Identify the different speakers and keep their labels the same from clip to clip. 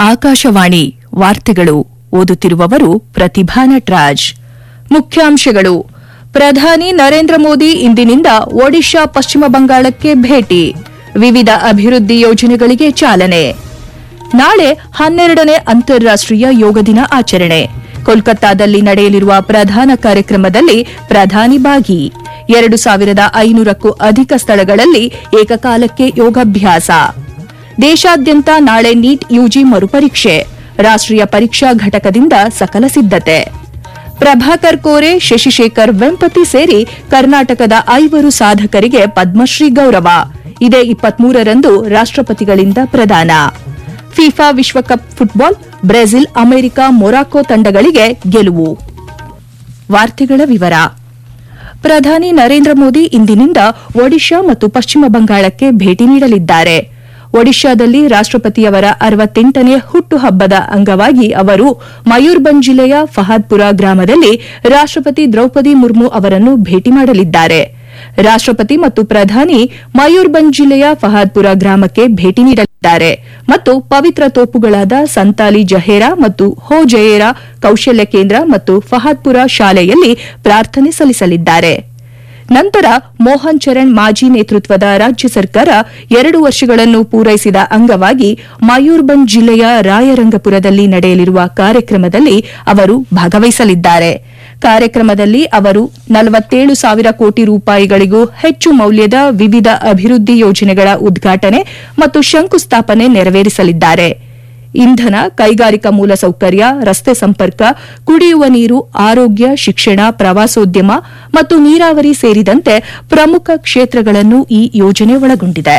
Speaker 1: ಆಕಾಶವಾಣಿ ವಾರ್ತೆಗಳು ಓದುತ್ತಿರುವವರು ಪ್ರತಿಭಾ ನಟರಾಜ್ ಮುಖ್ಯಾಂಶಗಳು ಪ್ರಧಾನಿ ನರೇಂದ್ರ ಮೋದಿ ಇಂದಿನಿಂದ ಒಡಿಶಾ ಪಶ್ಚಿಮ ಬಂಗಾಳಕ್ಕೆ ಭೇಟಿ ವಿವಿಧ ಅಭಿವೃದ್ಧಿ ಯೋಜನೆಗಳಿಗೆ ಚಾಲನೆ ನಾಳೆ ಹನ್ನೆರಡನೇ ಅಂತಾರಾಷ್ಟೀಯ ಯೋಗ ದಿನ ಆಚರಣೆ ಕೋಲ್ಕತ್ತಾದಲ್ಲಿ ನಡೆಯಲಿರುವ ಪ್ರಧಾನ ಕಾರ್ಯಕ್ರಮದಲ್ಲಿ ಪ್ರಧಾನಿ ಭಾಗಿ ಎರಡು ಸಾವಿರದ ಐನೂರಕ್ಕೂ ಅಧಿಕ ಸ್ಥಳಗಳಲ್ಲಿ ಏಕಕಾಲಕ್ಕೆ ಯೋಗಾಭ್ಯಾಸ ದೇಶಾದ್ಯಂತ ನಾಳೆ ನೀಟ್ ಯುಜಿ ಮರುಪರೀಕ್ಷೆ ರಾಷ್ಟೀಯ ಪರೀಕ್ಷಾ ಘಟಕದಿಂದ ಸಕಲ ಸಿದ್ದತೆ ಪ್ರಭಾಕರ್ ಕೋರೆ ಶಶಿಶೇಖರ್ ವೆಂಪತಿ ಸೇರಿ ಕರ್ನಾಟಕದ ಐವರು ಸಾಧಕರಿಗೆ ಪದ್ಮಶ್ರೀ ಗೌರವ ಇದೇ ಇಪ್ಪತ್ಮೂರರಂದು ರಾಷ್ಟಪತಿಗಳಿಂದ ಪ್ರದಾನ ಫಿಫಾ ವಿಶ್ವಕಪ್ ಫುಟ್ಬಾಲ್ ಬ್ರೆಜಿಲ್ ಅಮೆರಿಕ ಮೊರಾಕೊ ತಂಡಗಳಿಗೆ ಗೆಲುವು ವಾರ್ತೆಗಳ ವಿವರ ಪ್ರಧಾನಿ ನರೇಂದ್ರ ಮೋದಿ ಇಂದಿನಿಂದ ಒಡಿಶಾ ಮತ್ತು ಪಶ್ಚಿಮ ಬಂಗಾಳಕ್ಕೆ ಭೇಟಿ ನೀಡಲಿದ್ದಾರೆ ಒಡಿಶಾದಲ್ಲಿ ರಾಷ್ಟಪತಿಯವರ ಅರವತ್ತೆಂಟನೇ ಹುಟ್ಟುಹಬ್ಬದ ಅಂಗವಾಗಿ ಅವರು ಮಯೂರ್ಬಂಜ್ ಜಿಲ್ಲೆಯ ಫಹಾದ್ಪುರ ಗ್ರಾಮದಲ್ಲಿ ರಾಷ್ಟಪತಿ ದ್ರೌಪದಿ ಮುರ್ಮು ಅವರನ್ನು ಭೇಟಿ ಮಾಡಲಿದ್ದಾರೆ ರಾಷ್ಟಪತಿ ಮತ್ತು ಪ್ರಧಾನಿ ಮಯೂರ್ಬಂಜ್ ಜಿಲ್ಲೆಯ ಫಹಾದ್ಪುರ ಗ್ರಾಮಕ್ಕೆ ಭೇಟಿ ನೀಡಲಿದ್ದಾರೆ ಮತ್ತು ಪವಿತ್ರ ತೋಪುಗಳಾದ ಸಂತಾಲಿ ಜಹೇರಾ ಮತ್ತು ಹೋ ಜಯೇರಾ ಕೌಶಲ್ಯ ಕೇಂದ್ರ ಮತ್ತು ಫಹಾದ್ಪುರ ಶಾಲೆಯಲ್ಲಿ ಪ್ರಾರ್ಥನೆ ಸಲ್ಲಿಸಲಿದ್ದಾರೆ ನಂತರ ಮೋಹನ್ ಚರಣ್ ಮಾಜಿ ನೇತೃತ್ವದ ರಾಜ್ಯ ಸರ್ಕಾರ ಎರಡು ವರ್ಷಗಳನ್ನು ಪೂರೈಸಿದ ಅಂಗವಾಗಿ ಮಯೂರ್ಬಂಜ್ ಜಿಲ್ಲೆಯ ರಾಯರಂಗಪುರದಲ್ಲಿ ನಡೆಯಲಿರುವ ಕಾರ್ಯಕ್ರಮದಲ್ಲಿ ಅವರು ಭಾಗವಹಿಸಲಿದ್ದಾರೆ ಕಾರ್ಯಕ್ರಮದಲ್ಲಿ ಅವರು ನಲವತ್ತೇಳು ಸಾವಿರ ಕೋಟಿ ರೂಪಾಯಿಗಳಿಗೂ ಹೆಚ್ಚು ಮೌಲ್ಯದ ವಿವಿಧ ಅಭಿವೃದ್ಧಿ ಯೋಜನೆಗಳ ಉದ್ಘಾಟನೆ ಮತ್ತು ಶಂಕುಸ್ಥಾಪನೆ ನೆರವೇರಿಸಲಿದ್ದಾರೆ ಇಂಧನ ಕೈಗಾರಿಕಾ ಮೂಲಸೌಕರ್ಯ ರಸ್ತೆ ಸಂಪರ್ಕ ಕುಡಿಯುವ ನೀರು ಆರೋಗ್ಯ ಶಿಕ್ಷಣ ಪ್ರವಾಸೋದ್ಯಮ ಮತ್ತು ನೀರಾವರಿ ಸೇರಿದಂತೆ ಪ್ರಮುಖ ಕ್ಷೇತ್ರಗಳನ್ನು ಈ ಯೋಜನೆ ಒಳಗೊಂಡಿದೆ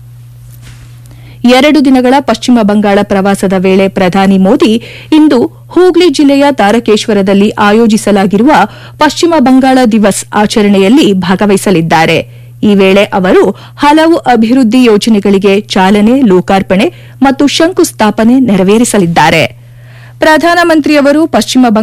Speaker 1: ಎರಡು ದಿನಗಳ ಪಶ್ಚಿಮ ಬಂಗಾಳ ಪ್ರವಾಸದ ವೇಳೆ ಪ್ರಧಾನಿ ಮೋದಿ ಇಂದು ಹೂಗ್ಲಿ ಜಿಲ್ಲೆಯ ತಾರಕೇಶ್ವರದಲ್ಲಿ ಆಯೋಜಿಸಲಾಗಿರುವ ಪಶ್ಚಿಮ ಬಂಗಾಳ ದಿವಸ್ ಆಚರಣೆಯಲ್ಲಿ ಭಾಗವಹಿಸಲಿದ್ದಾರೆ ಈ ವೇಳೆ ಅವರು ಹಲವು ಅಭಿವೃದ್ಧಿ ಯೋಜನೆಗಳಿಗೆ ಚಾಲನೆ ಲೋಕಾರ್ಪಣೆ ಮತ್ತು ಶಂಕುಸ್ಥಾಪನೆ ನೆರವೇರಿಸಲಿದ್ದಾರೆ ಪ್ರಧಾನಮಂತ್ರಿಯವರು ಪಶ್ಚಿಮ